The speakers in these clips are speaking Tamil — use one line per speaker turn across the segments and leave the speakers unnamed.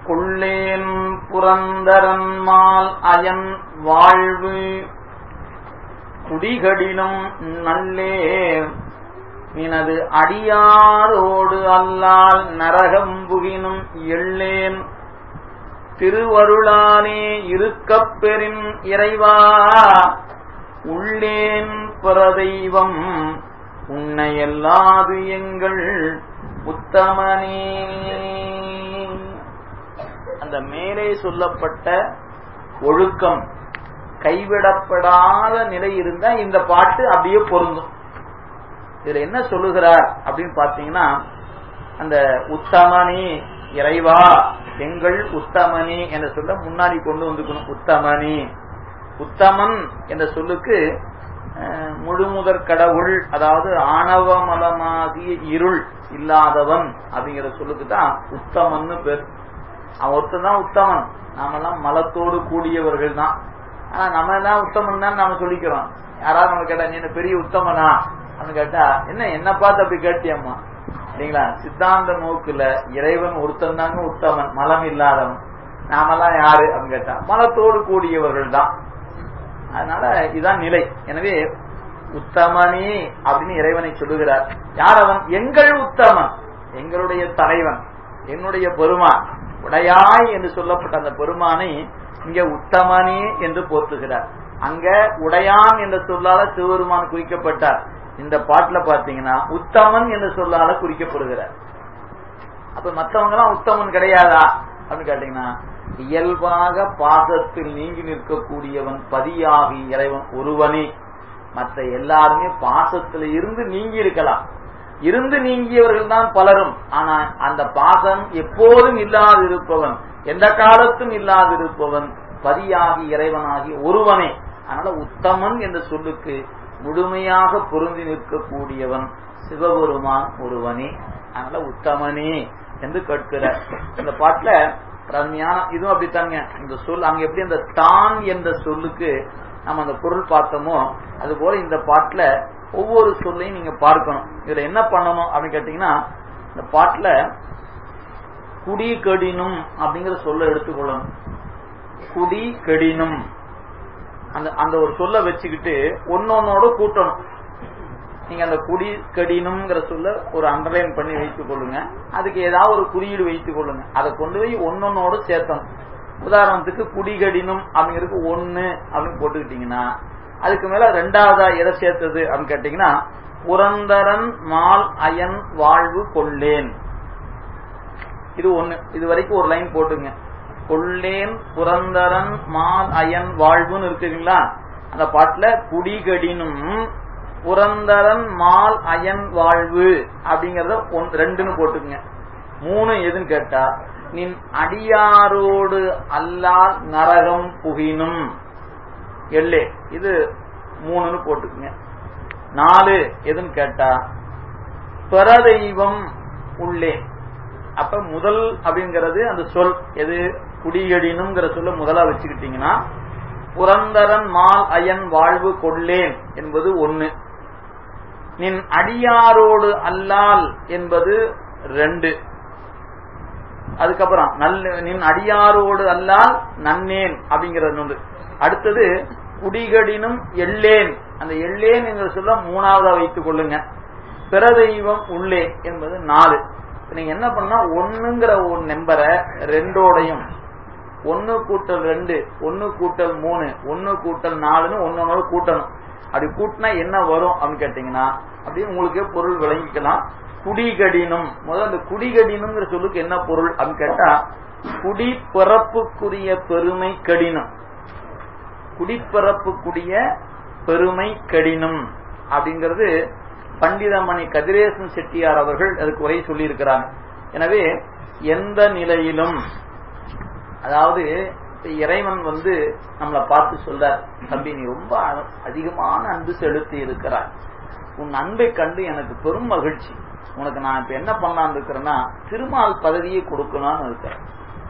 கொள்ளேன் புரந்தரன்மால் அயன் வாழ்வு குடிகடினும் நல்லே நினது அடியாரோடு அல்லால் நரகம் புகினும் எள்ளேன் திருவருளானே இருக்கப் பெறின் இறைவா உள்ளேன் பரதெய்வம் உன்னையல்லாது எங்கள் உத்தமனே அந்த மேலே சொல்லப்பட்ட ஒழுக்கம் கைவிடப்படாத நிலை இருந்தா இந்த பாட்டு அப்படியே பொருந்தும் இதுல என்ன சொல்லுகிறார் அப்படின்னு பாத்தீங்கன்னா அந்த உத்தமனே இறைவா எங்கள் உத்தமனே என்ற சொல்ல முன்னாடி கொண்டு வந்துக்கணும் உத்தமனே உத்தமன் என்ற சொல்லுக்கு முழுமுதற் கடவுள் அதாவது ஆணவமலமாகிய இருள் இல்லாதவன் அப்படிங்கிற சொல்லுக்கு தான் உத்தமன்னு பேர் அவன் ஒருத்தன் தான் உத்தமன் நாமெல்லாம் மலத்தோடு கூடியவர்கள் தான் ஆனா நம்ம தான் உத்தமன் தான் நாம சொல்லிக்கிறோம் யாராவது நம்ம கேட்டா நீ என்ன பெரிய உத்தமனா அப்படின்னு கேட்டா என்ன என்ன பார்த்து அப்படி கேட்டியம்மா இல்லைங்களா சித்தாந்த நோக்குல இறைவன் ஒருத்தன் தாங்க உத்தமன் மலம் இல்லாதவன் நாமெல்லாம் யாரு அப்படின்னு கேட்டா மலத்தோடு கூடியவர்கள் தான் அதனால இதுதான் நிலை எனவே உத்தமனே அப்படின்னு இறைவனை சொல்லுகிறார் யார் அவன் எங்கள் உத்தமன் எங்களுடைய தலைவன் என்னுடைய பெருமான் உடையாய் என்று சொல்லப்பட்ட அந்த பெருமானை இங்க உத்தமனே என்று போற்றுகிறார் அங்க உடையான் என்ற சொல்லால சிவபெருமான் குறிக்கப்பட்டார் இந்த பாட்டுல பாத்தீங்கன்னா உத்தமன் என்ற சொல்லால குறிக்கப்படுகிறார் அப்ப மத்தவங்க எல்லாம் உத்தமன் கிடையாதா அப்படின்னு கேட்டீங்கன்னா இயல்பாக பாசத்தில் நீங்கி நிற்கக்கூடியவன் பதியாகி இறைவன் ஒருவனே மற்ற எல்லாருமே பாசத்துல இருந்து நீங்கி இருக்கலாம் இருந்து நீங்கியவர்கள் தான் பலரும் ஆனா அந்த பாசம் எப்போதும் இல்லாதிருப்பவன் எந்த காலத்தும் இல்லாதிருப்பவன் பதியாகி இறைவனாகி ஒருவனே அதனால உத்தமன் என்ற சொல்லுக்கு முழுமையாக பொருந்தி நிற்கக்கூடியவன் சிவபெருமான் ஒருவனே அதனால உத்தமனே என்று கேட்கிறார் இந்த பாட்டுல அருமையான இதுவும் அப்படித்தாங்க இந்த சொல் அங்க எப்படி அந்த தான் என்ற சொல்லுக்கு நம்ம அந்த பொருள் பார்த்தோமோ அது போல இந்த பாட்டுல ஒவ்வொரு சொல்லையும் நீங்க பார்க்கணும் இதுல என்ன பண்ணணும் அப்படின்னு கேட்டீங்கன்னா இந்த பாட்டுல குடி கடினும் அப்படிங்கிற சொல்ல எடுத்துக்கொள்ளணும் குடி கடினும் அந்த அந்த ஒரு சொல்ல வச்சுக்கிட்டு ஒன்னொன்னோட கூட்டணும் நீங்க அந்த குடி கடினும்ங்கிற சொல்ல ஒரு அண்டர்லைன் பண்ணி வைத்துக் கொள்ளுங்க அதுக்கு ஏதாவது ஒரு குறியீடு வைத்துக் கொள்ளுங்க அதை கொண்டு போய் ஒன்னொன்னோட சேர்த்தணும் உதாரணத்துக்கு குடிகடினும் அப்படிங்கிறதுக்கு ஒன்னு அப்படின்னு போட்டுக்கிட்டீங்கன்னா அதுக்கு மேல ரெண்டாவதா எதை சேர்த்தது அப்படின்னு கேட்டீங்கன்னா புரந்தரன் மால் அயன் வாழ்வு கொள்ளேன் இது ஒண்ணு இது வரைக்கும் ஒரு லைன் போட்டுங்க கொள்ளேன் புரந்தரன் மால் அயன் வாழ்வுன்னு இருக்குங்களா அந்த பாட்டுல குடிகடினும் புரந்தரன் மால் அயன் வாழ்வு அப்படிங்கறத ரெண்டுன்னு போட்டுக்குங்க மூணு எதுன்னு கேட்டா நின் அடியாரோடு அல்லால் நரகம் புகினும் எல்லே இது மூணுன்னு போட்டுக்குங்க நாலு எதுன்னு கேட்டா பரதெய்வம் உள்ளே அப்ப முதல் அப்படிங்கிறது அந்த சொல் எது குடியடினுங்கிற சொல்ல முதலா வச்சுக்கிட்டீங்கன்னா புரந்தரன் மால் அயன் வாழ்வு கொள்ளேன் என்பது ஒன்னு நின் அடியாரோடு அல்லால் என்பது ரெண்டு அதுக்கப்புறம் நல்ல நின் அடியாரோடு அல்லால் நன்னேன் அப்படிங்கிறது ஒன்று அடுத்தது குடிகடினும் எள்ளேன் அந்த எள்ளேன் என்கிற சொல்ல மூணாவதா வைத்துக் கொள்ளுங்க பிறதெய்வம் உள்ளே என்பது நாலு நீங்க என்ன பண்ணா ஒண்ணுங்கிற ஒரு நம்பரை ரெண்டோடையும் ஒன்னு கூட்டல் ரெண்டு ஒன்னு கூட்டல் மூணு ஒன்னு கூட்டல் நாலுன்னு ஒன்னொன்னோட கூட்டணும் அப்படி கூட்டினா என்ன வரும் அப்படின்னு கேட்டீங்கன்னா அப்படின்னு உங்களுக்கே பொருள் விளங்கிக்கலாம் குடிகடினும் முதல்ல அந்த குடிகடினுங்கிற சொல்லுக்கு என்ன பொருள் அப்படின்னு கேட்டா குடி பிறப்புக்குரிய பெருமை கடினம் குடிப்பிறப்புக்குரிய பெருமை கடினம் அப்படிங்கிறது பண்டிதமணி கதிரேசன் செட்டியார் அவர்கள் அதுக்கு உரை சொல்லி இருக்கிறாங்க எனவே எந்த நிலையிலும் அதாவது இறைவன் வந்து நம்மளை பார்த்து சொல்றார் தம்பி நீ ரொம்ப அதிகமான அன்பு செலுத்தி இருக்கிறாய் உன் அன்பை கண்டு எனக்கு பெரும் மகிழ்ச்சி உனக்கு நான் இப்ப என்ன பண்ணலான்னு இருக்கிறேன்னா திருமால் பதவியை கொடுக்கலான்னு இருக்கிறேன்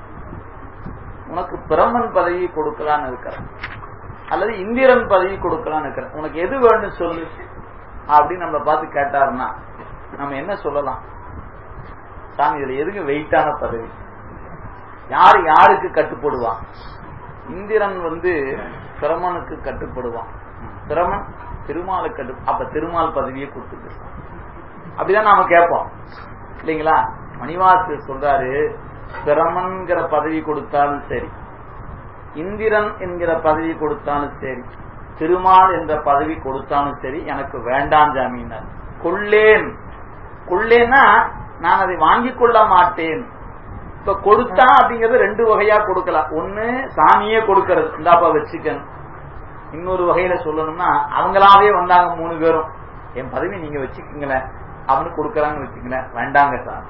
உனக்கு பிரம்மன் பதவியை கொடுக்கலான்னு இருக்கிறேன் அல்லது இந்திரன் பதவி கொடுக்கலான்னு இருக்கிறேன் உனக்கு எது வேணும் சொல்லு அப்படின்னு நம்மளை பார்த்து கேட்டாருன்னா நம்ம என்ன சொல்லலாம் சாமி இதுல எதுக்கு வெயிட்டான பதவி யார் யாருக்கு கட்டுப்படுவான் இந்திரன் வந்து பிரமனுக்கு கட்டுப்படுவான் பிரமன் திருமாலுக்கு கட்டு அப்ப திருமால் பதவியை கொடுத்துட்டு அப்படிதான் நாம கேட்போம் இல்லைங்களா மணிவாசு சொல்றாரு பிரமன்கிற பதவி கொடுத்தாலும் சரி இந்திரன் என்கிற பதவி கொடுத்தாலும் சரி திருமால் என்ற பதவி கொடுத்தாலும் சரி எனக்கு வேண்டாம் ஜாமீனர் கொள்ளேன் கொள்ளேன்னா நான் அதை வாங்கிக் கொள்ள மாட்டேன் இப்ப கொடுத்தா அப்படிங்கறது ரெண்டு வகையா கொடுக்கலாம் ஒண்ணு சாமியே கொடுக்கறது இந்தாப்பா வச்சுக்கணும் இன்னொரு வகையில சொல்லணும்னா அவங்களாவே வந்தாங்க மூணு பேரும் என் பதவி நீங்க வச்சுக்கீங்களேன் அப்படின்னு கொடுக்கறாங்க வச்சுக்கங்களேன் வேண்டாங்க சார்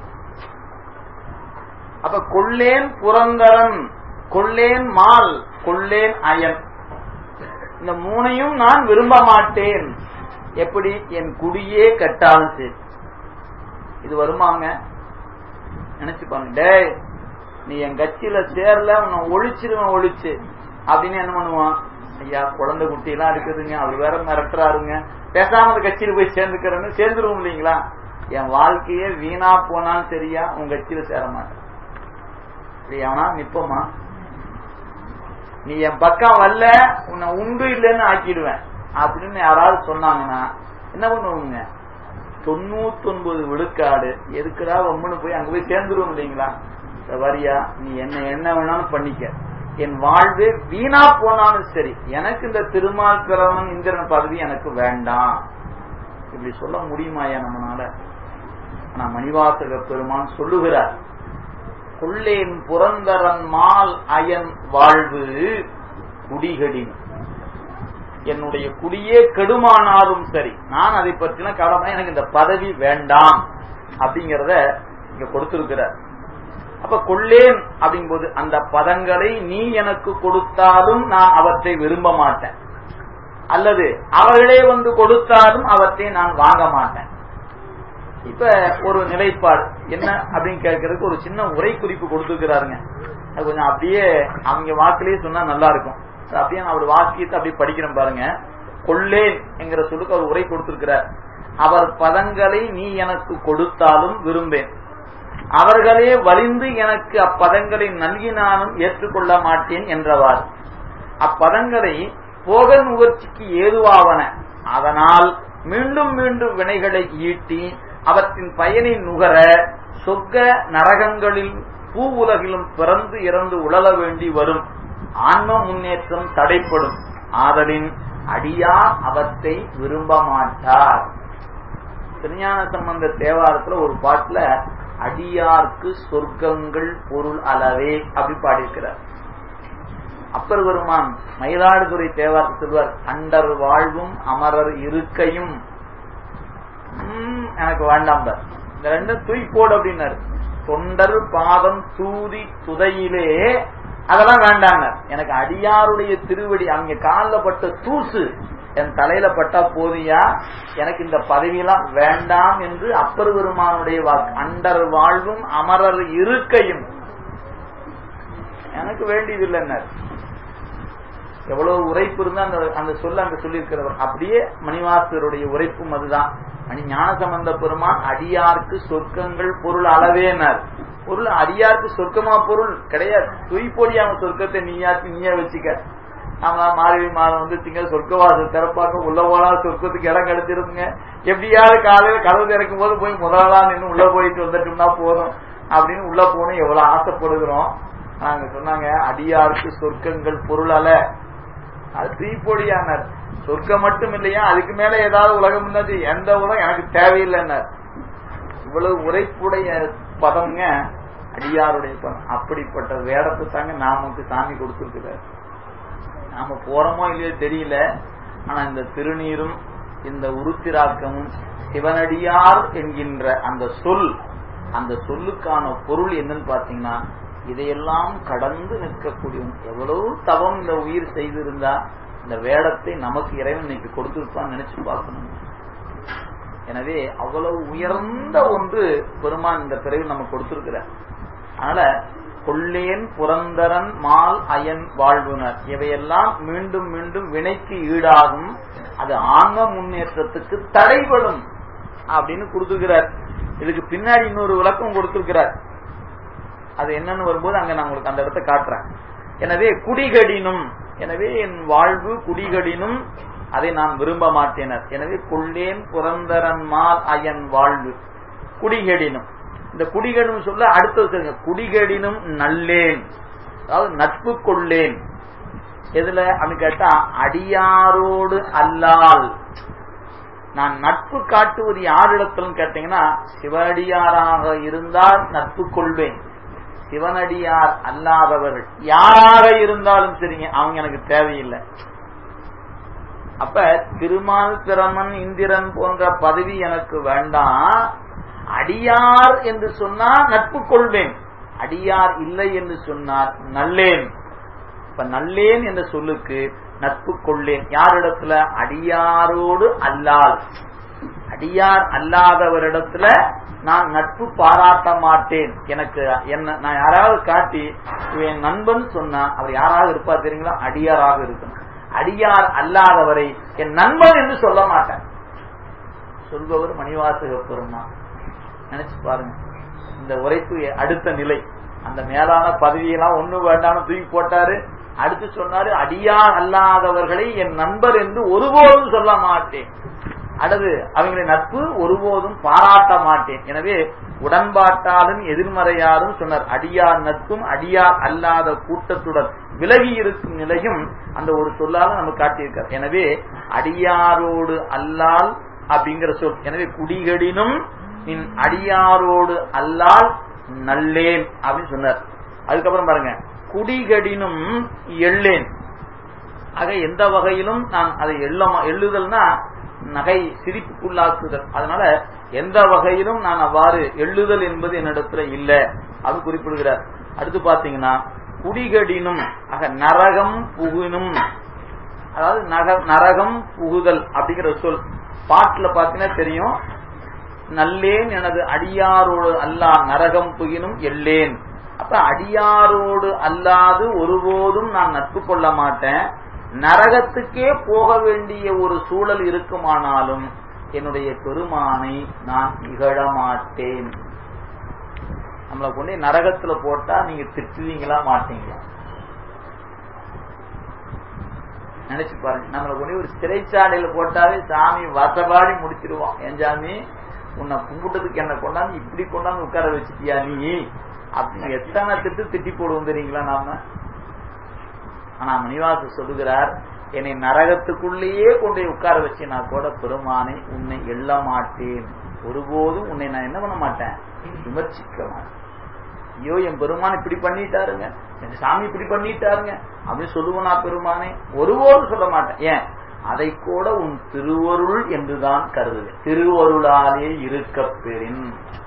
அப்ப கொள்ளேன் புரந்தரன் கொள்ளேன் மால் கொள்ளேன் அயன் இந்த மூணையும் நான் விரும்ப மாட்டேன் எப்படி என் குடியே கட்டாலும் சரி இது வருமாங்க நினைச்சு பாருங்க டேய் நீ என் கட்சியில சேரல உன்னை ஒழிச்சிருவன் ஒழிச்சு அப்படின்னு என்ன பண்ணுவான் ஐயா குழந்தை குட்டி எல்லாம் இருக்குதுங்க அவர் வேற மிரட்டுறாருங்க பேசாம அந்த கட்சியில போய் சேர்ந்துக்கிறேன்னு சேர்ந்துருவோம் இல்லைங்களா என் வாழ்க்கையே வீணா போனாலும் சரியா உன் கட்சியில சேர மாட்டேன் எவனா நிப்பமா நீ என் பக்கம் வரல உன்னை உண்டு இல்லைன்னு ஆக்கிடுவேன் அப்படின்னு யாராவது சொன்னாங்கன்னா என்ன பண்ணுவோங்க தொண்ணூத்தொன்பது விழுக்காடு எதுக்குடா வம்புன்னு போய் அங்க போய் சேர்ந்துருவோம் இல்லைங்களா வரியா நீ என்ன என்ன வேணாலும் பண்ணிக்க என் வாழ்வு வீணா போனாலும் சரி எனக்கு இந்த திருமால் பிரமன் இந்திரன் பதவி எனக்கு வேண்டாம் இப்படி சொல்ல முடியுமாயா நம்மளால ஆனா மணிவாசக பெருமான் சொல்லுகிறார் கொள்ளேன் புரந்தரன் மால் அயன் வாழ்வு குடிகடின் என்னுடைய குடியே கெடுமானாலும் சரி நான் அதை பற்றின கடமை எனக்கு இந்த பதவி வேண்டாம் அப்படிங்கறத இங்க கொடுத்திருக்கிறார் அப்ப கொள்ளேன் அப்படிங்கும்போது அந்த பதங்களை நீ எனக்கு கொடுத்தாலும் நான் அவற்றை விரும்ப மாட்டேன் அல்லது அவர்களே வந்து கொடுத்தாலும் அவற்றை நான் வாங்க மாட்டேன் இப்ப ஒரு நிலைப்பாடு என்ன அப்படின்னு கேட்கறதுக்கு ஒரு சின்ன உரை குறிப்பு கொடுத்துருக்கிறாருங்க அது கொஞ்சம் அப்படியே அவங்க வாக்கிலேயே சொன்னா நல்லா இருக்கும் அப்படியே நான் அவர் வாக்கியத்தை அப்படியே படிக்கிறேன் பாருங்க கொள்ளேன் என்கிற சொல்லுக்கு அவர் உரை கொடுத்திருக்கிறார் அவர் பதங்களை நீ எனக்கு கொடுத்தாலும் விரும்பேன் அவர்களே வலிந்து எனக்கு அப்பதங்களை நல்கினாலும் ஏற்றுக்கொள்ள மாட்டேன் என்றவாறு அப்பதங்களை போக நுகர்ச்சிக்கு ஏதுவாவன அதனால் மீண்டும் மீண்டும் வினைகளை ஈட்டி அவற்றின் பயனை நுகர சொர்க்க நரகங்களில் பூ உலகிலும் பிறந்து இறந்து உழல வேண்டி வரும் ஆன்ம முன்னேற்றம் தடைப்படும் ஆதலின் அடியார் அவற்றை விரும்ப மாட்டார் திருஞான சம்பந்த தேவாரத்துல ஒரு பாட்டுல அடியார்க்கு சொர்க்கங்கள் பொருள் அளவே அப்படி பாடியிருக்கிறார் அப்பர் பெருமான் மயிலாடுதுறை தேவாரத்தை சொல்வார் அண்டர் வாழ்வும் அமரர் இருக்கையும் எனக்கு வேண்டாம் இந்த ரெண்டும் தூய்போடு அப்படின்னாரு தொண்டர் பாதம் தூதி துதையிலே அதெல்லாம் வேண்டாங்க எனக்கு அடியாருடைய திருவடி அவங்க காலில் பட்ட தூசு என் தலையில பட்டா போதியா எனக்கு இந்த பதவியெல்லாம் வேண்டாம் என்று அப்பர் பெருமானுடைய வாக்கு அண்டர் வாழ்வும் அமரர் இருக்கையும் எனக்கு வேண்டியதில்லை எவ்வளவு உரைப்பு இருந்தா அந்த அந்த சொல்ல அங்க சொல்லியிருக்கிறவர் அப்படியே மணிவாசருடைய உரைப்பும் அதுதான் மணி ஞான சம்பந்த பெருமான் அடியார்க்கு சொர்க்கங்கள் பொருள் அளவேனர் பொருள் அடியாருக்கு சொர்க்கமா பொருள் கிடையாது துய்பொடி அவன் சொர்க்கத்தை நீயாச்சு நீயே வச்சுக்க ஆமா மார்கழி மாதம் வந்து திங்கள் சொர்க்கவாசல் திறப்பாங்க உள்ள போனா சொர்க்கத்துக்கு இடம் கிடைச்சிருக்குங்க எப்படியாவது காலையில கதவு திறக்கும் போது போய் முதலா நின்று உள்ள போயிட்டு வந்துட்டோம்னா போதும் அப்படின்னு உள்ள போகணும் எவ்வளவு ஆசைப்படுகிறோம் நாங்க சொன்னாங்க அடியாருக்கு சொர்க்கங்கள் பொருள் அல்ல அது தீப்பொடியானார் சொர்க்கம் மட்டும் இல்லையா அதுக்கு மேல ஏதாவது உலகம் இருந்தது எந்த உலகம் எனக்கு தேவையில்லைன்னார் இவ்வளவு உரைப்புடைய பதம்ங்க அடியாருடைய பதம் அப்படிப்பட்ட வேடத்தை தாங்க நாமக்கு சாமி கொடுத்துருக்கிறார் நாம போறோமோ இல்லையோ தெரியல ஆனா இந்த திருநீரும் இந்த உருத்திராக்கமும் சிவனடியார் என்கின்ற அந்த சொல் அந்த சொல்லுக்கான பொருள் என்னன்னு பாத்தீங்கன்னா இதையெல்லாம் கடந்து நிற்கக்கூடிய எவ்வளவு தவம் இந்த உயிர் செய்திருந்தா இந்த வேடத்தை நமக்கு இறைவன் இன்னைக்கு கொடுத்திருப்பான்னு நினைச்சு பார்க்கணும் எனவே அவ்வளவு உயர்ந்த ஒன்று பெருமான் இந்த பிறகு நம்ம கொடுத்திருக்கிறார் அதனால கொள்ளேன் புரந்தரன் மால் அயன் வாழ்வுனர் இவையெல்லாம் மீண்டும் மீண்டும் வினைக்கு ஈடாகும் அது ஆன்ம முன்னேற்றத்துக்கு தடைபடும் அப்படின்னு கொடுத்துக்கிறார் இதுக்கு பின்னாடி இன்னொரு விளக்கம் கொடுத்திருக்கிறார் அது என்னன்னு வரும்போது அங்க நான் உங்களுக்கு அந்த இடத்த காட்டுறேன் எனவே குடிகடினும் எனவே என் வாழ்வு குடிகடினும் அதை நான் விரும்ப மாட்டேனர் எனவே கொள்ளேன் புரந்தரன்மால் அயன் வாழ்வு குடிகடினும் இந்த குடிகடினும் சொல்ல அடுத்தது சொல்லுங்க குடிகடினும் நல்லேன் அதாவது நட்பு கொள்ளேன் எதுல அப்படின்னு கேட்டா அடியாரோடு அல்லால் நான் நட்பு காட்டுவது யாரிடத்திலும் கேட்டீங்கன்னா சிவனடியாராக இருந்தால் நட்பு கொள்வேன் சிவனடியார் அல்லாதவர்கள் யாராக இருந்தாலும் சரிங்க அவங்க எனக்கு தேவையில்லை அப்ப திருமால் பிரமன் இந்திரன் போன்ற பதவி எனக்கு வேண்டாம் அடியார் என்று சொன்னால் நட்பு கொள்வேன் அடியார் இல்லை என்று சொன்னார் நல்லேன் இப்ப நல்லேன் என்ற சொல்லுக்கு நட்பு கொள்ளேன் யாரிடத்துல அடியாரோடு அல்லால் அடியார் அல்லாதவரிடத்துல நான் நட்பு பாராட்ட மாட்டேன் எனக்கு என்ன நான் யாராவது காட்டி என் நண்பன் சொன்னா அவர் யாராக இருப்பார் தெரியுங்களா அடியாராக இருக்கணும் அடியார் அல்லாதவரை என் நண்பன் என்று சொல்ல மாட்டேன் சொல்பவர் மணிவாசக பெருமான் நினைச்சு பாருங்க இந்த உரைப்பு அடுத்த நிலை அந்த மேலான பதவியெல்லாம் ஒண்ணு வேண்டாம்னு தூக்கி போட்டாரு அடுத்து சொன்னாரு அடியார் அல்லாதவர்களை என் நண்பர் என்று ஒருபோதும் சொல்ல மாட்டேன் அடுத்து அவங்களை நட்பு ஒருபோதும் பாராட்ட மாட்டேன் எனவே உடன்பாட்டாலும் எதிர்மறையாரும் சொன்னார் அடியார் நட்பும் அடியார் அல்லாத கூட்டத்துடன் விலகி இருக்கும் நிலையும் அந்த ஒரு சொல்லால நம்ம காட்டியிருக்கார் எனவே அடியாரோடு அல்லால் அப்படிங்கிற சொல் எனவே குடிகடினும் நின் அடியாரோடு அல்லால் நல்லேன் அப்படின்னு சொன்னார் அதுக்கப்புறம் பாருங்க குடிகடினும் எள்ளேன் ஆக எந்த வகையிலும் நான் அதை எள்ளமா எள்ளுதல்னா நகை சிரிப்புக்குள்ளாக்குதல் அதனால எந்த வகையிலும் நான் அவ்வாறு எள்ளுதல் என்பது என்னிடத்துல இல்ல அது குறிப்பிடுகிறார் அடுத்து பாத்தீங்கன்னா குடிகடினும் ஆக நரகம் புகுனும் அதாவது நக நரகம் புகுதல் அப்படிங்கிற சொல் பாட்டுல பாத்தீங்கன்னா தெரியும் நல்லேன் எனது அடியாரோடு அல்லா நரகம் புகினும் எல்லேன் அப்ப அடியாரோடு அல்லாது ஒருபோதும் நான் நட்பு கொள்ள மாட்டேன் நரகத்துக்கே போக வேண்டிய ஒரு சூழல் இருக்குமானாலும் என்னுடைய பெருமானை நான் இகழ மாட்டேன் நம்மளை கொண்டு நரகத்துல போட்டா நீங்க திட்டுவீங்களா மாட்டீங்களா நினைச்சு பாருங்க நம்மளை கொண்டு ஒரு சிறைச்சாலையில போட்டாவே சாமி வசபாடி முடிச்சிருவான் என் சாமி உன்னை கும்பிட்டதுக்கு என்ன கொண்டாந்து இப்படி கொண்டாந்து உட்கார வச்சுட்டியா நீ அப்படின்னு எத்தனை திட்டு திட்டி போடுவோம் தெரியுங்களா நாம ஆனா மணிவாச சொல்லுகிறார் என்னை நரகத்துக்குள்ளேயே கொண்டு உட்கார வச்சினா கூட பெருமானை உன்னை எள்ள மாட்டேன் ஒருபோதும் உன்னை நான் என்ன பண்ண மாட்டேன் விமர்சிக்க மாட்டேன் ஐயோ என் பெருமான் இப்படி பண்ணிட்டாருங்க என் சாமி இப்படி பண்ணிட்டாருங்க அப்படின்னு சொல்லுவனா பெருமானே ஒருபோதும் சொல்ல மாட்டேன் ஏன் அதை கூட உன் திருவருள் என்றுதான் கருதுவேன் திருவருளாலே இருக்க பெறின்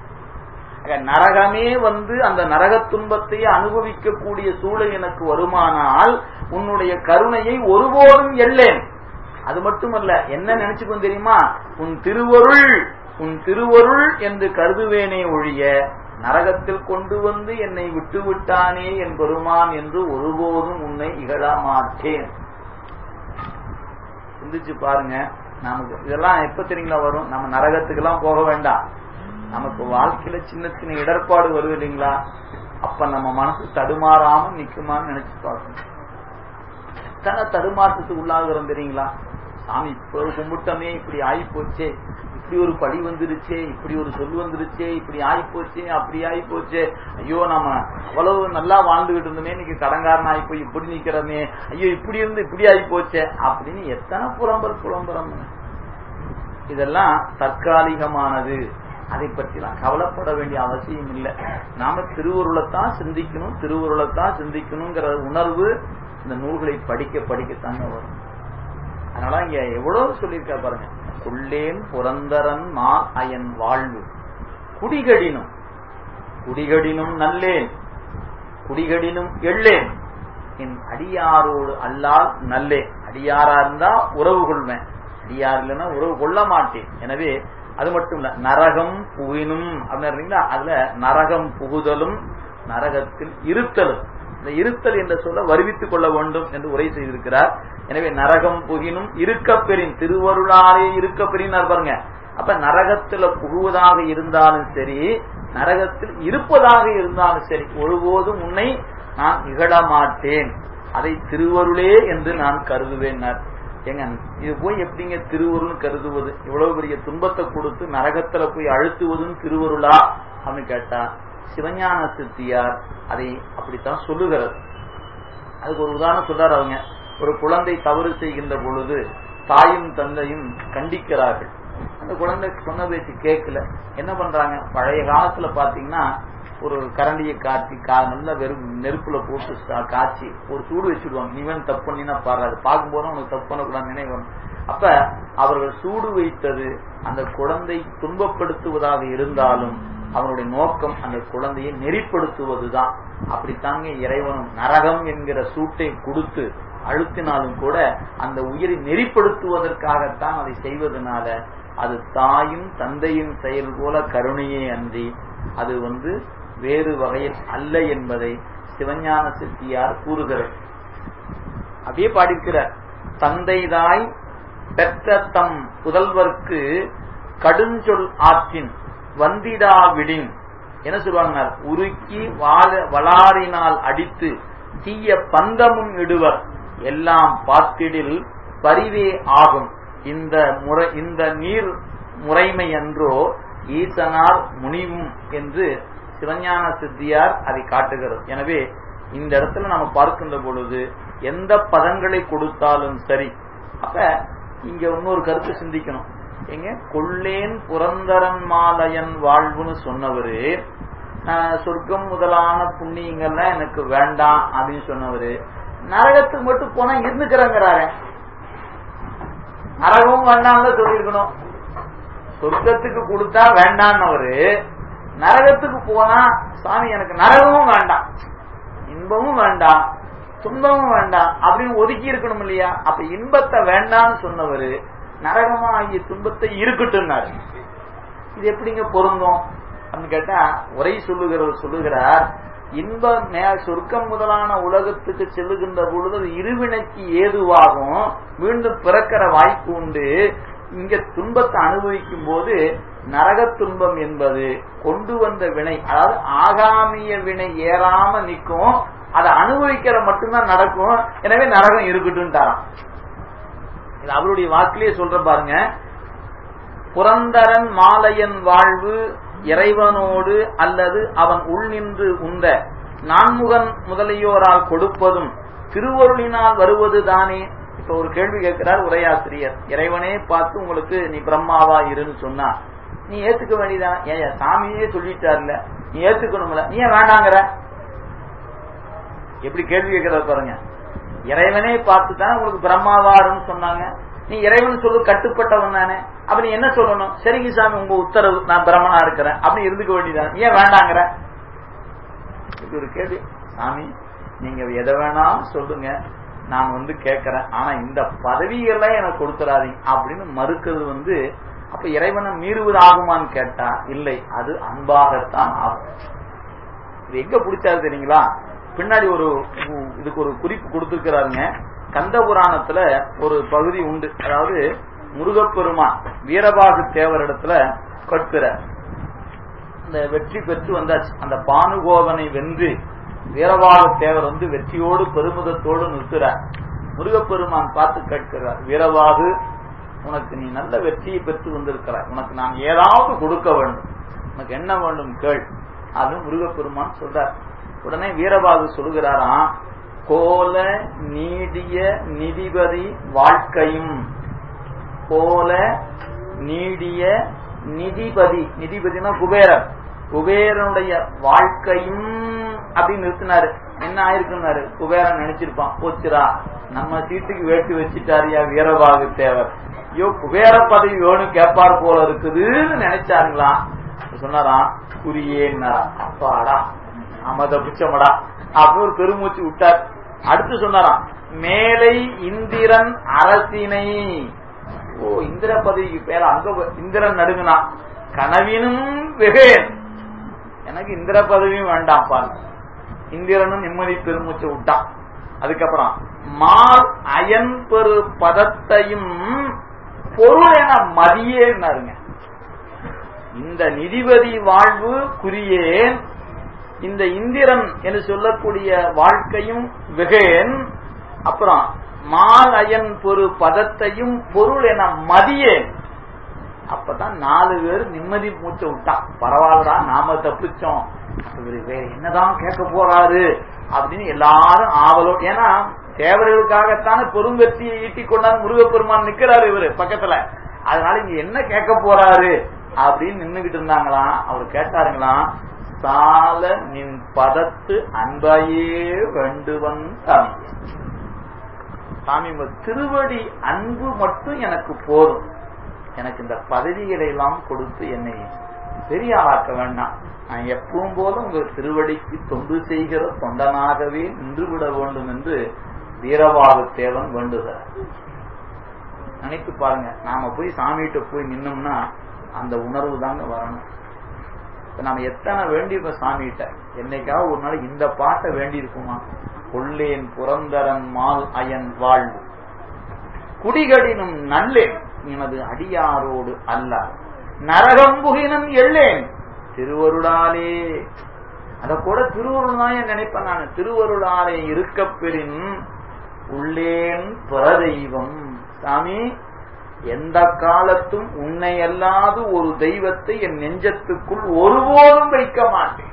நரகமே வந்து அந்த நரக துன்பத்தை அனுபவிக்கக்கூடிய சூழல் எனக்கு வருமானால் உன்னுடைய கருணையை ஒருபோதும் எல்லேன் அது மட்டுமல்ல என்ன நினைச்சுக்கும் தெரியுமா உன் திருவருள் உன் திருவருள் என்று கருதுவேனே ஒழிய நரகத்தில் கொண்டு வந்து என்னை விட்டு விட்டானே என் பெருமான் என்று ஒருபோதும் உன்னை இகழ மாட்டேன் சிந்திச்சு பாருங்க நமக்கு இதெல்லாம் எப்ப தெரியுங்களா வரும் நம்ம நரகத்துக்கு எல்லாம் போக வேண்டாம் நமக்கு வாழ்க்கையில சின்ன சின்ன இடர்பாடு வருது இல்லைங்களா அப்ப நம்ம மனசு தடுமாறாம நிக்குமான்னு நினைச்சு பார்க்கணும் எத்தனை தடுமாற்றத்துக்கு உள்ளாகிறோம் தெரியுங்களா சாமி இப்போ கும்பிட்டமே இப்படி ஆகி போச்சே இப்படி ஒரு பழி வந்துருச்சே இப்படி ஒரு சொல் வந்துருச்சே இப்படி ஆகி போச்சே அப்படி ஆகி போச்சே ஐயோ நம்ம அவ்வளவு நல்லா வாழ்ந்துகிட்டு இருந்தோமே இன்னைக்கு கடங்காரன் ஆகி போய் இப்படி நிக்கிறோமே ஐயோ இப்படி இருந்து இப்படி ஆகி போச்சே அப்படின்னு எத்தனை புலம்பல் புலம்புறம் இதெல்லாம் தற்காலிகமானது அதை பற்றிலாம் கவலைப்பட வேண்டிய அவசியம் இல்லை நாம திருவருளைத்தான் சிந்திக்கணும் திருவருளைத்தான் சிந்திக்கணுங்கிற உணர்வு இந்த நூல்களை படிக்க படிக்கத்தாங்க வரும் அதனால இங்க எவ்வளவு சொல்லியிருக்கா பாருங்க கொள்ளேன் புரந்தரன் மா அயன் வாழ்வு குடிகடினும் குடிகடினும் நல்லேன் குடிகடினும் எள்ளேன் என் அடியாரோடு அல்லால் நல்லேன் அடியாரா இருந்தா உறவு கொள்வேன் அடியார் இல்லைன்னா உறவு கொள்ள மாட்டேன் எனவே அது மட்டும் இல்ல நரகம் புகினும் அப்படின்னு அதுல நரகம் புகுதலும் நரகத்தில் இருத்தலும் இந்த இருத்தல் என்ற சொல்ல வருவித்துக் கொள்ள வேண்டும் என்று உரை செய்திருக்கிறார் எனவே நரகம் புகினும் இருக்க பெறின் திருவருளாலே இருக்க பெறினார் பாருங்க அப்ப நரகத்துல புகுவதாக இருந்தாலும் சரி நரகத்தில் இருப்பதாக இருந்தாலும் சரி ஒருபோதும் உன்னை நான் இகழ மாட்டேன் அதை திருவருளே என்று நான் கருதுவேன் ஏங்க இது போய் எப்படிங்க திருவருள் கருதுவது இவ்வளவு பெரிய துன்பத்தை கொடுத்து நரகத்துல போய் அழுத்துவதும் திருவருளா அப்படின்னு கேட்டா சிவஞான சித்தியார் அதை அப்படித்தான் சொல்லுகிறது அதுக்கு ஒரு உதாரணம் சொல்றாரு அவங்க ஒரு குழந்தை தவறு செய்கின்ற பொழுது தாயும் தந்தையும் கண்டிக்கிறார்கள் அந்த குழந்தை சொன்ன பேச்சு கேட்கல என்ன பண்றாங்க பழைய காலத்துல பாத்தீங்கன்னா ஒரு கரண்டியை காட்டி கா நல்ல வெறும் நெருப்புல போட்டு சா- காய்ச்சி ஒரு சூடு வச்சுடுவாங்க நீ வேணும் தப்பு பண்ணினா பாரு அது பார்க்கும்போது உனக்கு தப்பு பண்ணக்கூடாது நினைவு வரும் அப்ப அவர்கள் சூடு வைத்தது அந்த குழந்தை துன்பப்படுத்துவதாக இருந்தாலும் அவனுடைய நோக்கம் அந்த குழந்தையை நெறிப்படுத்துவதுதான் அப்படித்தாங்க இறைவனும் நரகம் என்கிற சூட்டை கொடுத்து அழுத்தினாலும் கூட அந்த உயிரை நெறிப்படுத்துவதற்காகத்தான் அதை செய்வதனால அது தாயும் தந்தையின் செயல் போல கருணையே அன்றி அது வந்து வேறு வகையில் அல்ல என்பதை சிவஞான சித்தியார் கூறுகிறார் அப்படியே பாடியிருக்கிறார் தந்தைதாய் பெற்ற தம் புதல்வர்க்கு கடுஞ்சொல் ஆற்றின் வந்திடாவிடின் என்ன சொல்லுவாங்க உருக்கி வாழ வளாரினால் அடித்து தீய பந்தமும் இடுவர் எல்லாம் பார்த்திடில் பரிவே ஆகும் இந்த முறை இந்த நீர் முறைமை அன்றோ ஈசனார் முனிவும் என்று சிவஞான சித்தியார் அதை காட்டுகிறது எனவே இந்த இடத்துல நம்ம பார்க்கின்ற பொழுது எந்த பதங்களை கொடுத்தாலும் சரி அப்ப இங்க இன்னொரு கருத்து சிந்திக்கணும் எங்க கொள்ளேன் புரந்தரன் மாலையன் வாழ்வுன்னு சொன்னவரு நான் சொர்க்கம் முதலான புண்ணியங்கள்லாம் எனக்கு வேண்டாம் அப்படின்னு சொன்னவரு நரகத்துக்கு மட்டும் போனா இருந்துக்கிறேங்கிறாரு நரகமும் வேண்டாம்னு சொல்லியிருக்கணும் சொர்க்கத்துக்கு கொடுத்தா வேண்டாம்னவரு நரகத்துக்கு போனா சாமி எனக்கு நரகமும் வேண்டாம் இன்பமும் வேண்டாம் துன்பமும் வேண்டாம் அப்படின்னு ஒதுக்கி இருக்கணும் இல்லையா அப்ப இன்பத்தை வேண்டாம்னு சொன்னவரு நரகமா ஆகிய துன்பத்தை இருக்கட்டும்னாரு இது எப்படிங்க பொருந்தும் அப்படின்னு கேட்டா உரை சொல்லுகிறவர் சொல்லுகிறார் இன்ப மே சொர்க்கம் முதலான உலகத்துக்கு செல்லுகின்ற பொழுது அது இருவினைக்கு ஏதுவாகும் மீண்டும் பிறக்கிற வாய்ப்பு உண்டு இங்க துன்பத்தை அனுபவிக்கும் போது நரக துன்பம் என்பது கொண்டு வந்த வினை அதாவது ஆகாமிய வினை ஏறாம நிற்கும் அதை அனுபவிக்கிற மட்டும்தான் நடக்கும் எனவே நரகம் இருக்கட்டும் தரான் இது அவருடைய வாக்கிலேயே சொல்ற பாருங்க புரந்தரன் மாலையன் வாழ்வு இறைவனோடு அல்லது அவன் உள் நின்று உந்த நான்முகன் முதலியோரால் கொடுப்பதும் திருவருளினால் வருவது தானே இப்ப ஒரு கேள்வி கேட்கிறார் உரையாசிரியர் இறைவனே பார்த்து உங்களுக்கு நீ பிரம்மாவா இருன்னு சொன்னா நீ ஏத்துக்க வேண்டியதான ஏன் சாமியே சொல்லிட்டார்ல நீ ஏத்துக்கணும்ல நீ ஏன் வேண்டாங்கிற எப்படி கேள்வி கேட்கிறார் பாருங்க இறைவனே பார்த்து தான் உங்களுக்கு பிரம்மாவாருன்னு சொன்னாங்க நீ இறைவன் சொல்லு கட்டுப்பட்டவன் தானே அப்ப நீ என்ன சொல்லணும் சரிங்க சாமி உங்க உத்தரவு நான் பிரம்மனா இருக்கிறேன் அப்படி இருந்துக்க வேண்டியதானே ஏன் வேண்டாங்கிற இது ஒரு கேள்வி சாமி நீங்க எதை வேணாலும் சொல்லுங்க நான் வந்து கேட்கறேன் ஆனா இந்த பதவியெல்லாம் எனக்கு கொடுத்துடாதீங்க அப்படின்னு மறுக்கிறது வந்து அப்ப இறைவனை மீறுவது ஆகுமான்னு கேட்டா இல்லை அது அன்பாகத்தான் ஆகும் இது எங்க பிடிச்சாரு தெரியுங்களா பின்னாடி ஒரு இதுக்கு ஒரு குறிப்பு கொடுத்திருக்கிறாருங்க கந்த புராணத்துல ஒரு பகுதி உண்டு அதாவது முருகப்பெருமான் வீரபாகு தேவர் இடத்துல கற்கிற இந்த வெற்றி பெற்று வந்தாச்சு அந்த பானுகோவனை வென்று வீரபாகு தேவர் வந்து வெற்றியோடு பெருமிதத்தோடு நிறுத்துறார் முருகப்பெருமான் பார்த்து கேட்கிறார் வீரபாகு உனக்கு நீ நல்ல வெற்றியை பெற்று வந்திருக்கிறாய் உனக்கு நான் ஏதாவது கொடுக்க வேண்டும் உனக்கு என்ன வேண்டும் கேள் அது முருகப்பெருமான் சொல்றார் உடனே வீரபாகு சொல்லுகிறாராம் கோல நீடிய நிதிபதி வாழ்க்கையும் கோல நீடிய நிதிபதி நிதிபதினா குபேரன் குபேரனுடைய வாழ்க்கையும் அப்படின்னு நிறுத்தினாரு என்ன ஆயிருக்குன்னாரு குபேரன் நினைச்சிருப்பான் போச்சுரா நம்ம சீட்டுக்கு வேட்டு வச்சுட்டாரியா வீரபாகு தேவர் ஐயோ குபேர பதவி வேணும் கேட்பார் போல இருக்குதுன்னு நினைச்சாருங்களா சொன்னாராம் குறியேன்னாரா அப்பாடா அமத பிச்சமடா அப்படின்னு ஒரு பெருமூச்சு விட்டார் அடுத்து சொன்னாராம் மேலை இந்திரன் அரசினை ஓ இந்திர பதவிக்கு பேர அங்க இந்திரன் நடுங்கினா கனவினும் வெகேன் எனக்கு இந்திர பதவியும் வேண்டாம் பாருங்க இந்திரனும் நிம்மதி பெருமூச்சு விட்டான் அதுக்கப்புறம் மால் அயன் பெரு பதத்தையும் பொருள் என மதியேன்னாருங்க இந்த நிதிபதி வாழ்வு குறியேன் இந்த இந்திரன் என்று சொல்லக்கூடிய வாழ்க்கையும் வெகேன் அப்புறம் மால் அயன் பொரு பதத்தையும் பொருள் என மதியேன் அப்பதான் நாலு பேர் நிம்மதி மூச்சை விட்டான் பரவாயில்லடா நாம தப்பிச்சோம் இவரு வேற என்னதான் கேட்க போறாரு அப்படின்னு எல்லாரும் ஆவலோ ஏன்னா தேவர்களுக்காகத்தானே பெருங்கத்தியை ஈட்டி கொண்டாந்து முருகப்பெருமான் நிக்கிறாரு இவரு பக்கத்துல அதனால இங்க என்ன கேட்க போறாரு அப்படின்னு நின்னுகிட்டு இருந்தாங்களாம் அவர் கேட்டாருங்களாம் சால நின் பதத்து அன்பையே வேண்டுவன் சாமி சாமி உங்க திருவடி அன்பு மட்டும் எனக்கு போதும் எனக்கு இந்த பதவிகளை எல்லாம் கொடுத்து என்னை பெரிய ஆளாக்க வேண்டாம் நான் எப்பவும் போல உங்க திருவடிக்கு தொண்டு செய்கிற தொண்டனாகவே நின்று விட வேண்டும் என்று வீரவாகு தேவன் வேண்டுகிறார் நினைத்து பாருங்க நாம போய் சாமிகிட்ட போய் நின்னோம்னா அந்த உணர்வு தாங்க வரணும் இப்ப நாம எத்தனை வேண்டியிருக்கோம் சாமிகிட்ட என்னைக்காவது ஒரு நாள் இந்த பாட்டை வேண்டி இருக்குமா கொள்ளேன் புரந்தரன் மால் அயன் வாழ்வு குடிகடினும் நல்லேன் எனது அடியாரோடு அல்ல நரகம்புகினன் எள்ளேன் திருவருளாலே அத கூட திருவருள் தான் நினைப்பேன் நான் திருவருளாலே இருக்க பெறின் உள்ளேன் பரதெய்வம் சாமி எந்த காலத்தும் உன்னை அல்லாது ஒரு தெய்வத்தை என் நெஞ்சத்துக்குள் ஒருபோதும் வைக்க மாட்டேன்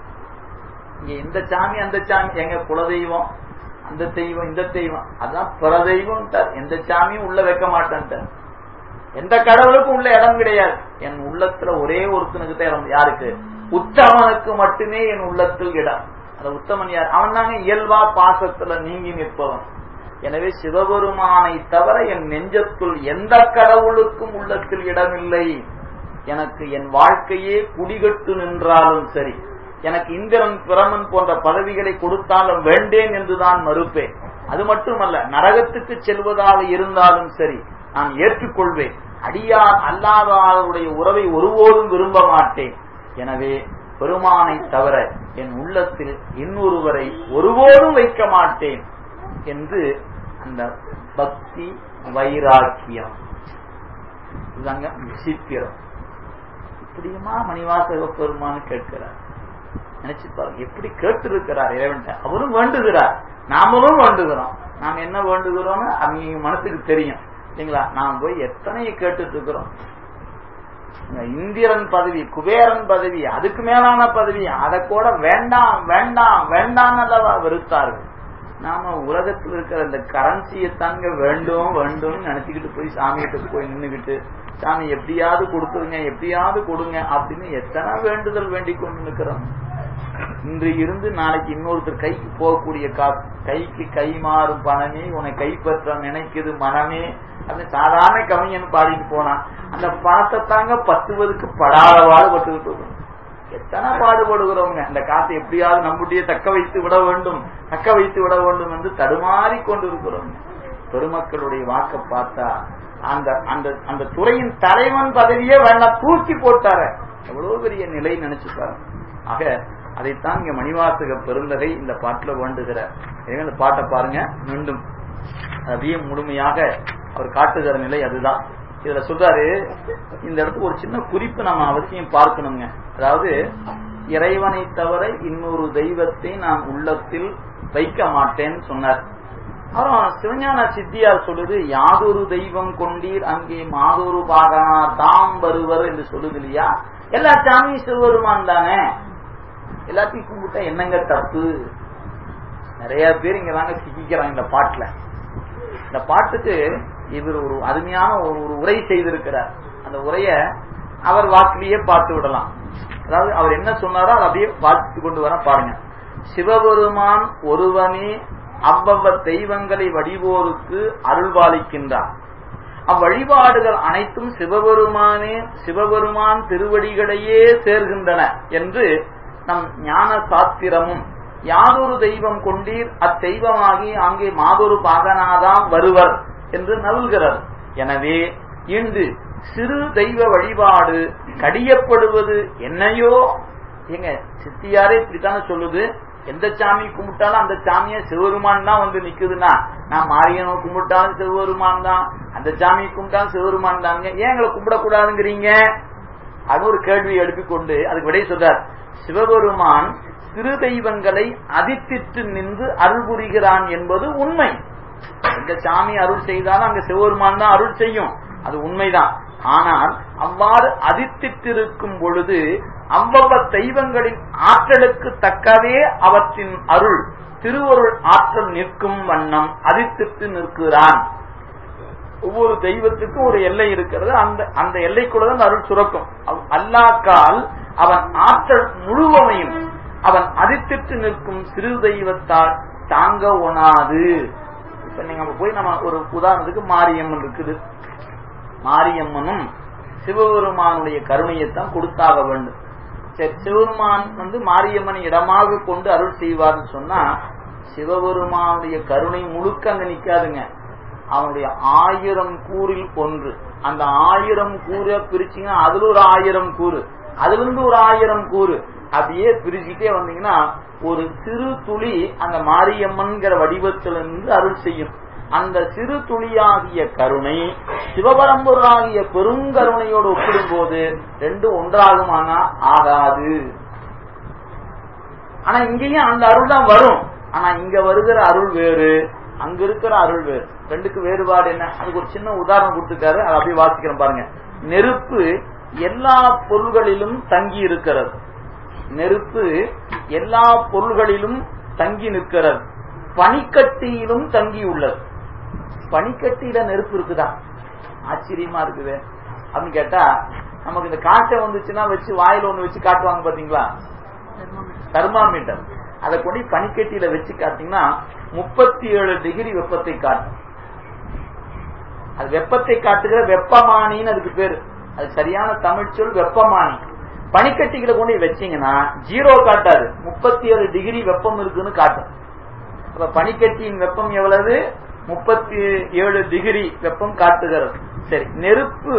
இங்க இந்த சாமி அந்த சாமி எங்க குலதெய்வம் அந்த தெய்வம் இந்த தெய்வம் அதான் பரதெய்வம் எந்த சாமியும் உள்ள வைக்க மாட்டேன் எந்த கடவுளுக்கும் உள்ள இடம் கிடையாது என் உள்ளத்துல ஒரே ஒருத்தனுக்கு தான் இடம் யாருக்கு உத்தமனுக்கு மட்டுமே என் உள்ளத்தில் இடம் அந்த உத்தமன் யார் அவன் தாங்க இயல்பா பாசத்துல நீங்கி நிற்பவன் எனவே சிவபெருமானை தவிர என் நெஞ்சத்துள் எந்த கடவுளுக்கும் உள்ளத்தில் இடமில்லை எனக்கு என் வாழ்க்கையே குடிகட்டு நின்றாலும் சரி எனக்கு இந்திரன் பிரமன் போன்ற பதவிகளை கொடுத்தாலும் வேண்டேன் என்றுதான் மறுப்பேன் அது மட்டுமல்ல நரகத்துக்கு செல்வதாக இருந்தாலும் சரி நான் ஏற்றுக்கொள்வேன் அடியார் அல்லாதவருடைய உறவை ஒருபோதும் விரும்ப மாட்டேன் எனவே பெருமானை தவிர என் உள்ளத்தில் இன்னொருவரை ஒருபோதும் வைக்க மாட்டேன் என்று அந்த பக்தி வைராக்கியம் இதுதாங்க விசித்திரம் இப்படியுமா மணிவாசக பெருமான்னு கேட்கிறார் நினைச்சு பாருங்க எப்படி கேட்டு இருக்கிறார் இறைவன்ட்ட அவரும் வேண்டுகிறார் நாமளும் வேண்டுகிறோம் நாம் என்ன வேண்டுகிறோம்னு அவங்க மனசுக்கு தெரியும் இல்லைங்களா நாம் போய் எத்தனையை கேட்டுட்டு இருக்கிறோம் இந்திரன் பதவி குபேரன் பதவி அதுக்கு மேலான பதவி அதை கூட வேண்டாம் வேண்டாம் வேண்டாம் அல்லவா வெறுத்தார்கள் நாம உலகத்தில் இருக்கிற இந்த கரன்சியை தாங்க வேண்டும் வேண்டும் நினைச்சுக்கிட்டு போய் சாமிகிட்ட போய் நின்னுகிட்டு சாமி எப்படியாவது கொடுத்துருங்க எப்படியாவது கொடுங்க அப்படின்னு எத்தனை வேண்டுதல் வேண்டிக் கொண்டு நிற்கிறோம் இன்று இருந்து நாளைக்கு இன்னொருத்தர் கைக்கு போகக்கூடிய காசு கைக்கு கை மாறும் பணமே உன்னை கைப்பற்ற நினைக்குது மனமே அது சாதாரண கவிஞன் பாடிட்டு போனான் அந்த பணத்தை தாங்க பத்துவதுக்கு படாத பாடுபட்டுக்கிட்டு இருக்கணும் எத்தனை பாடுபடுகிறோங்க அந்த காசை எப்படியாவது நம்முடைய தக்க வைத்து விட வேண்டும் தக்க வைத்து விட வேண்டும் என்று தடுமாறி கொண்டிருக்கிறோம் பெருமக்களுடைய வாக்க பார்த்தா அந்த அந்த அந்த துறையின் தலைவன் பதவியே வேண்டாம் தூக்கி போட்டார எவ்வளவு பெரிய நிலை நினைச்சுப்பாரு ஆக அதைத்தான் இங்க மணிவாசக பெருந்தகை இந்த பாட்டுல வேண்டுகிறார் எனவே இந்த பாட்டை பாருங்க மீண்டும் அப்படியே முழுமையாக அவர் காட்டுகிற நிலை அதுதான் இதுல சொல்றாரு இந்த இடத்துக்கு ஒரு சின்ன குறிப்பு நம்ம அவசியம் பார்க்கணுங்க அதாவது இறைவனை தவிர இன்னொரு தெய்வத்தை நான் உள்ளத்தில் வைக்க மாட்டேன்னு சொன்னார் அப்புறம் சிவஞான சித்தியார் சொல்லுது யாதொரு தெய்வம் கொண்டீர் அங்கே மாதொரு பாகனா தாம் வருவர் என்று சொல்லுது இல்லையா எல்லா சாமியும் சிவபெருமான் தானே எல்லாத்தையும் கும்பிட்டா என்னங்க தப்பு நிறைய பேர் இங்க தாங்க சிக்கிக்கிறாங்க இந்த பாட்டுல இந்த பாட்டுக்கு இவர் ஒரு அருமையான ஒரு உரை செய்திருக்கிறார் அந்த உரைய அவர் வாக்கிலேயே பார்த்து விடலாம் அதாவது அவர் என்ன சொன்னாரோ அதை அப்படியே பார்த்து கொண்டு வர பாருங்க சிவபெருமான் ஒருவனே அவ்வவ்வ தெய்வங்களை வடிவோருக்கு அருள்பாலிக்கின்றார் அவ்வழிபாடுகள் அனைத்தும் சிவபெருமானே சிவபெருமான் திருவடிகளையே சேர்கின்றன என்று நம் ஞான சாத்திரமும் யாதொரு தெய்வம் கொண்டீர் அத்தெய்வமாகி அங்கே மாதொரு பாகனாதாம் வருவர் என்று நல்கிறது எனவே இன்று சிறு தெய்வ வழிபாடு கடியப்படுவது என்னையோ எங்க சித்தியாரே இப்படித்தானே சொல்லுது எந்த சாமி கும்பிட்டாலும் அந்த சாமிய சிவபெருமான் தான் வந்து நிக்குதுன்னா நான் மாரியனை கும்பிட்டாலும் சிவபெருமான் தான் அந்த சாமி கும்பிட்டாலும் சிவபெருமான் தாங்க ஏன் எங்களை கும்பிடக்கூடாதுங்கிறீங்க அது ஒரு கேள்வியை எழுப்பிக் கொண்டு அதுக்கு விடை சொல்றார் சிவபெருமான் சிறு தெய்வங்களை அதித்திட்டு நின்று அருள் புரிகிறான் என்பது உண்மை எங்க சாமி அருள் செய்தாலும் அங்க சிவபெருமான் தான் அருள் செய்யும் அது உண்மைதான் ஆனால் அவ்வாறு அதித்திட்டிருக்கும் பொழுது அவ்வளவு தெய்வங்களின் ஆற்றலுக்கு தக்கவே அவற்றின் அருள் திருவருள் ஆற்றல் நிற்கும் வண்ணம் அதித்திட்டு நிற்கிறான் ஒவ்வொரு தெய்வத்துக்கும் ஒரு எல்லை இருக்கிறது அந்த அந்த எல்லைக்குள்ளதான் அருள் சுரக்கும் அல்லாக்கால் அவன் ஆற்றல் முழுவமையும் அவன் அதித்திட்டு நிற்கும் சிறு தெய்வத்தால் தாங்க ஒணாது இப்ப நீங்க போய் நம்ம ஒரு உதாரணத்துக்கு மாரியம்மன் இருக்குது மாரியம்மனும் சிவபெருமானுடைய கருணையைத்தான் கொடுத்தாக வேண்டும் சரி சிவபெருமான் வந்து மாரியம்மனை இடமாக கொண்டு அருள் செய்வார்னு சொன்னா சிவபெருமானுடைய கருணை முழுக்க அங்க நிக்காதுங்க அவனுடைய ஆயிரம் கூறில் ஒன்று அந்த ஆயிரம் கூற பிரிச்சீங்கன்னா அதுல ஒரு ஆயிரம் கூறு அதுல இருந்து ஒரு ஆயிரம் கூறு அப்படியே பிரிச்சுட்டே வந்தீங்கன்னா ஒரு சிறு துளி அந்த மாரியம்மன்கிற வடிவத்திலிருந்து அருள் செய்யும் அந்த சிறு துளியாகிய கருணை சிவபரம்பொருளாகிய பெருங்கருணையோடு ஒப்பிடும்போது ரெண்டும் ஒன்றாகுமானா ஆகாது ஆனா இங்கேயும் அந்த அருள் தான் வரும் ஆனா இங்க வருகிற அருள் வேறு அங்க இருக்கிற அருள் வேறு ரெண்டுக்கு வேறுபாடு என்ன அதுக்கு ஒரு சின்ன உதாரணம் கொடுத்துருக்காரு அதை அப்படியே வாசிக்கிறேன் பாருங்க நெருப்பு எல்லா பொருள்களிலும் தங்கி இருக்கிறது நெருப்பு எல்லா பொருள்களிலும் தங்கி நிற்கிறது பனிக்கட்டியிலும் தங்கி உள்ளது பனிக்கட்டியில நெருப்பு இருக்குதா ஆச்சரியமா இருக்குது அப்படின்னு கேட்டா நமக்கு இந்த காய்ச்சல் வந்துச்சுன்னா வச்சு வாயில ஒண்ணு வச்சு காட்டுவாங்க பாத்தீங்களா தெர்மாமீட்டர் அதை கொண்டு பனிக்கட்டியில வச்சு காட்டீங்கன்னா முப்பத்தி ஏழு டிகிரி வெப்பத்தை காட்டும் அது வெப்பத்தை காட்டுகிற வெப்பமானின்னு அதுக்கு பேரு அது சரியான தமிழ் சொல் வெப்பமானி பனிக்கட்டிகளை கொண்டு வச்சீங்கன்னா ஜீரோ காட்டாது முப்பத்தி ஏழு டிகிரி வெப்பம் இருக்குன்னு காட்டும் அப்ப பனிக்கட்டியின் வெப்பம் எவ்வளவு முப்பத்தி ஏழு டிகிரி வெப்பம் காட்டுகிறது சரி நெருப்பு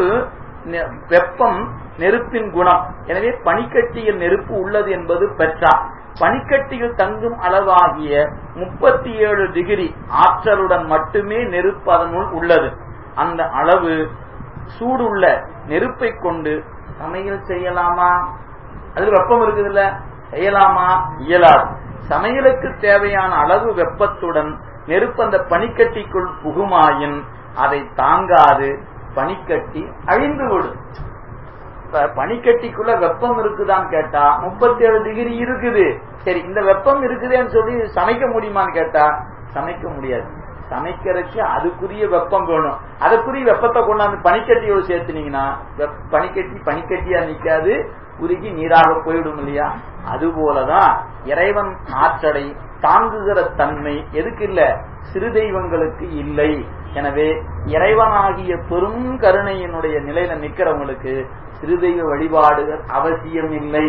வெப்பம் நெருப்பின் குணம் எனவே பனிக்கட்டியில் நெருப்பு உள்ளது என்பது பெற்றா பனிக்கட்டியில் தங்கும் அளவாகிய முப்பத்தி ஏழு டிகிரி ஆற்றலுடன் மட்டுமே நெருப்பு அதனுள் உள்ளது அந்த அளவு சூடுள்ள நெருப்பை கொண்டு சமையல் செய்யலாமா அது வெப்பம் இருக்குது இல்ல செய்யலாமா இயலாது சமையலுக்கு தேவையான அளவு வெப்பத்துடன் நெருப்பு அந்த பனிக்கட்டிக்குள் புகுமாயின் அதை தாங்காது பனிக்கட்டி அழிந்து விடும் இப்ப பனிக்கட்டிக்குள்ள வெப்பம் இருக்குதான்னு கேட்டா முப்பத்தி ஏழு டிகிரி இருக்குது சரி இந்த வெப்பம் இருக்குதுன்னு சொல்லி சமைக்க முடியுமான்னு கேட்டா சமைக்க முடியாது சமைக்கிறதுக்கு அதுக்குரிய வெப்பம் வேணும் அதுக்குரிய வெப்பத்தை கொண்டாந்து பனிக்கட்டியோடு சேர்த்துனீங்கன்னா பனிக்கட்டி பனிக்கட்டியா நிக்காது உருகி நீராக போயிடும் இல்லையா அது போலதான் இறைவன் ஆற்றலை தாங்குகிற தன்மை எதுக்கு இல்ல சிறு தெய்வங்களுக்கு இல்லை எனவே இறைவனாகிய பெரும் கருணையினுடைய நிலையில நிக்கிறவங்களுக்கு சிறு தெய்வ வழிபாடுகள் அவசியம் இல்லை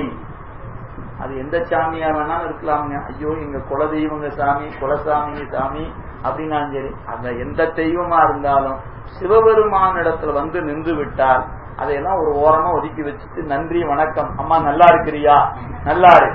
அது எந்த சாமியா வேணாலும் இருக்கலாமுங்க ஐயோ எங்க குல தெய்வங்க சாமி குலசாமிங்க சாமி அப்படின்னாலும் சரி அந்த எந்த தெய்வமா இருந்தாலும் சிவபெருமான இடத்துல வந்து நின்று விட்டால் அதையெல்லாம் ஒரு ஓரமா ஒதுக்கி வச்சுட்டு நன்றி வணக்கம் அம்மா நல்லா இருக்கிறியா நல்லா இரு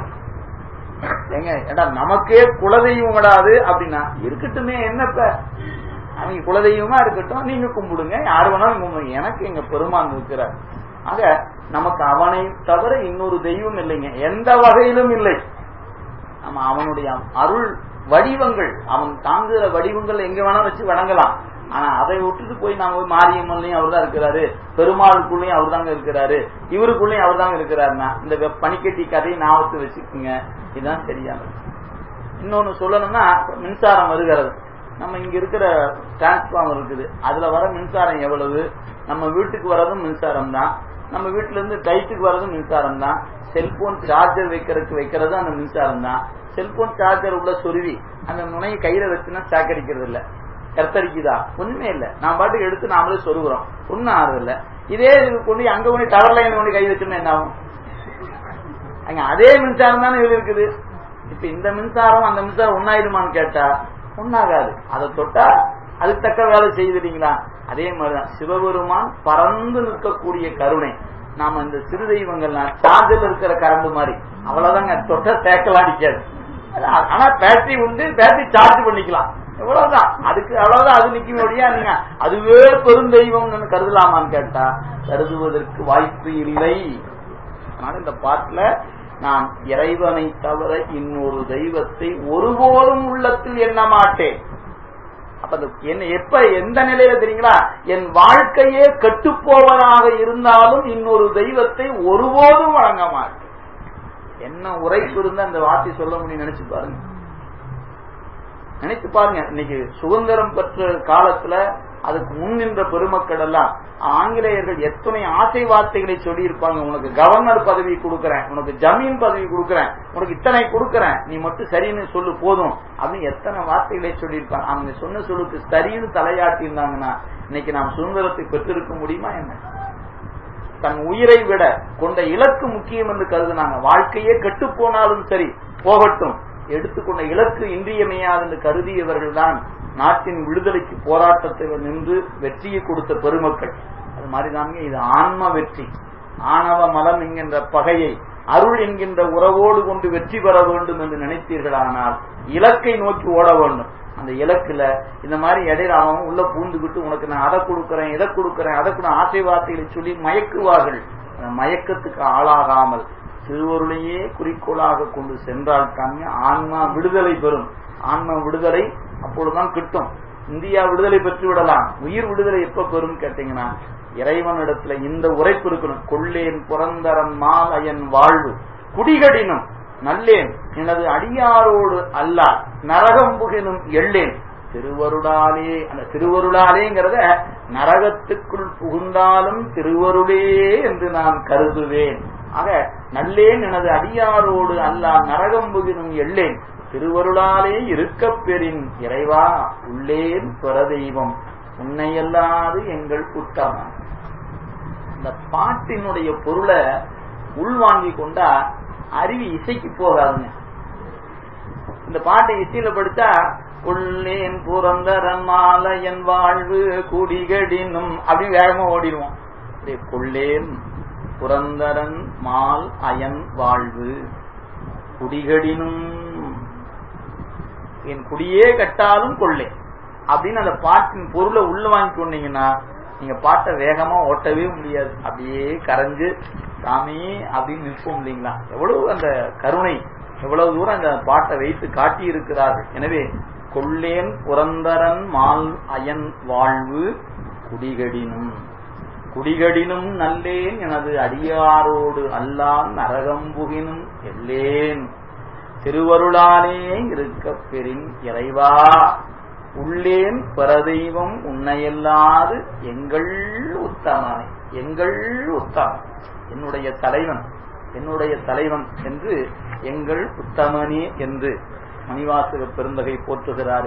ஏங்க ஏடா நமக்கே குலதெய்வங்கடாது அப்படின்னா இருக்கட்டுமே என்னப்ப அவங்க குலதெய்வமா இருக்கட்டும் நீங்க கும்பிடுங்க யாரு வேணாலும் கும்பிடுங்க எனக்கு எங்க பெருமான் இருக்கிறார் ஆக நமக்கு அவனை தவிர இன்னொரு தெய்வம் இல்லைங்க எந்த வகையிலும் இல்லை நம்ம அவனுடைய அருள் வடிவங்கள் அவன் தாங்குகிற வடிவங்கள் எங்க வேணா வச்சு வணங்கலாம் ஆனா அதை விட்டுட்டு போய் நாம மாரியம்மன்லயும் அவர் தான் இருக்கிறாரு பெருமாளுக்குள்ளயும் அவர் தாங்க இருக்கிறாரு இவருக்குள்ளயும் அவர் தாங்க இருக்கிறாருன்னா இந்த பனிக்கட்டி கதையை ஞாபகத்து வச்சுக்கோங்க இதுதான் சரியானது இன்னொன்னு சொல்லணும்னா மின்சாரம் வருகிறது நம்ம இங்க இருக்கிற டிரான்ஸ்பார்மர் இருக்குது அதுல வர மின்சாரம் எவ்வளவு நம்ம வீட்டுக்கு வர்றதும் மின்சாரம் தான் நம்ம வீட்டுல இருந்து டைட்டுக்கு வர்றதும் மின்சாரம் தான் செல்போன் சார்ஜர் வைக்கிறதுக்கு வைக்கிறது அந்த மின்சாரம் தான் செல்போன் சார்ஜர் உள்ள சொருவி அந்த முனையை கையில வச்சுன்னா சாக்கடிக்கிறது இல்ல கருத்தடிக்குதா ஒண்ணுமே இல்ல நான் பாட்டுக்கு எடுத்து நாமளே சொருகிறோம் ஒன்னும் ஆறுது இல்ல இதே இது கொண்டு அங்க கொண்டு டவர் லைன் கொண்டு கை வச்சோம்னா என்ன ஆகும் அங்க அதே மின்சாரம் தானே இது இருக்குது இப்ப இந்த மின்சாரம் அந்த மின்சாரம் ஒன்னாயிடுமான்னு கேட்டா ஒன்னாகாது அதை தொட்டா அதுக்கு தக்க வேலை செய்துட்டீங்களா அதே மாதிரிதான் சிவபெருமான் பறந்து நிற்கக்கூடிய கருணை நாம இந்த சிறு தெய்வங்கள்லாம் சார்ஜில் இருக்கிற கரண்ட் மாதிரி அவ்வளவுதாங்க தொட்ட தேக்கலாம் அடிக்காது ஆனா பேட்டரி உண்டு பேட்டரி சார்ஜ் பண்ணிக்கலாம் இவ்வளவுதான் அதுக்கு அவ்வளவுதான் அது நிக்கும் ஒழியா நீங்க அதுவே பெருந்தெய்வம் கருதலாமான்னு கேட்டா கருதுவதற்கு வாய்ப்பு இல்லை அதனால இந்த பாட்டுல நான் இறைவனை தவிர இன்னொரு தெய்வத்தை ஒருபோதும் உள்ளத்தில் எண்ண மாட்டேன் அப்ப அந்த என்ன எப்ப எந்த நிலையில தெரியுங்களா என் வாழ்க்கையே கெட்டுப்போவதாக இருந்தாலும் இன்னொரு தெய்வத்தை ஒருபோதும் வழங்க மாட்டேன் என்ன உரைப்பு இருந்தா அந்த வார்த்தை சொல்ல முடியும் நினைச்சு பாருங்க நினைச்சு பாருங்க இன்னைக்கு சுதந்திரம் பெற்ற காலத்துல அதுக்கு முன் நின்ற பெருமக்கள் எல்லாம் ஆங்கிலேயர்கள் எத்தனை ஆசை வார்த்தைகளை சொல்லி இருப்பாங்க உனக்கு கவர்னர் பதவி கொடுக்கறேன் உனக்கு ஜமீன் பதவி கொடுக்கறேன் உனக்கு இத்தனை கொடுக்கறேன் நீ மட்டும் சரின்னு சொல்லு போதும் அப்படின்னு எத்தனை வார்த்தைகளை சொல்லியிருப்பாங்க அவங்க சொன்ன சொல்லுக்கு சரின்னு தலையாட்டி இருந்தாங்கன்னா இன்னைக்கு நாம் சுதந்திரத்தை பெற்றிருக்க முடியுமா என்ன தன் உயிரை விட கொண்ட இலக்கு முக்கியம் என்று கருதுனாங்க வாழ்க்கையே கெட்டு போனாலும் சரி போகட்டும் எடுத்துக்கொண்ட இலக்கு இன்றியமையாது என்று கருதியவர்கள் தான் நாட்டின் விடுதலைக்கு போராட்டத்தை நின்று வெற்றியை கொடுத்த பெருமக்கள் அது மாதிரிதாங்க இது ஆன்ம வெற்றி ஆணவ மலம் என்கின்ற பகையை அருள் என்கின்ற உறவோடு கொண்டு வெற்றி பெற வேண்டும் என்று நினைத்தீர்களானால் இலக்கை நோக்கி ஓட வேண்டும் அந்த இலக்குல இந்த மாதிரி இடையில அவன் உள்ள பூந்துக்கிட்டு உனக்கு நான் அதை கொடுக்கறேன் இதை கொடுக்கறேன் அதை கூட ஆசை வார்த்தைகளை சொல்லி மயக்குவார்கள் அந்த மயக்கத்துக்கு ஆளாகாமல் திருவருளையே குறிக்கோளாக கொண்டு சென்றால் தாங்க ஆன்மா விடுதலை பெறும் ஆன்மா விடுதலை அப்பொழுதுதான் கிட்டும் இந்தியா விடுதலை பெற்று விடலாம் உயிர் விடுதலை எப்ப பெறும் கேட்டீங்கன்னா இறைவனிடத்துல இந்த உரைப்பு இருக்கணும் கொள்ளேன் புறந்தரன் மாலயன் வாழ்வு குடிகடினும் நல்லேன் எனது அடியாரோடு அல்ல நரகம் புகினும் எள்ளேன் திருவருளாலே அந்த திருவருளாலேங்கிறத நரகத்துக்குள் புகுந்தாலும் திருவருளே என்று நான் கருதுவேன் ஆக நல்லேன் எனது அடியாரோடு அல்லா நரகம் புகினும் எள்ளேன் திருவருளாலே இருக்கப் பெறின் இறைவா உள்ளேன் பரதெய்வம் உன்னையல்லாது எங்கள் குற்றமன் இந்த பாட்டினுடைய பொருளை உள்வாங்கி கொண்டா அருவி இசைக்கு போகாதுங்க இந்த பாட்டை இசையில படித்தா கொள்ளேன் புறந்தரன் மாலையன் வாழ்வு குடிகடினும் அப்படி வேகமா ஓடிடுவோம் கொள்ளேன் புறந்தரன் மால் அயன் வாழ்வு குடிகடினும் என் குடியே கட்டாலும் கொள்ளே அப்படின்னு அந்த பாட்டின் பொருளை உள்ள வாங்கி கொண்டீங்கன்னா நீங்க பாட்டை வேகமா ஓட்டவே முடியாது அப்படியே கரைஞ்சு சாமி அப்படின்னு நிற்போம் இல்லைங்களா எவ்வளவு அந்த கருணை எவ்வளவு தூரம் அந்த பாட்டை வைத்து காட்டி இருக்கிறார்கள் எனவே கொள்ளேன் புரந்தரன் மால் அயன் வாழ்வு குடிகடினும் குடிகடினும் நல்லேன் எனது அடியாரோடு அல்லான் நரகம்புகினும் எல்லேன் திருவருளாலே இருக்க பெறின் இறைவா உள்ளேன் பரதெய்வம் உன்னையல்லாது எங்கள் உத்தமனை எங்கள் உத்தமன் என்னுடைய தலைவன் என்னுடைய தலைவன் என்று எங்கள் உத்தமனே என்று மணிவாசக பெருந்தகை போற்றுகிறார்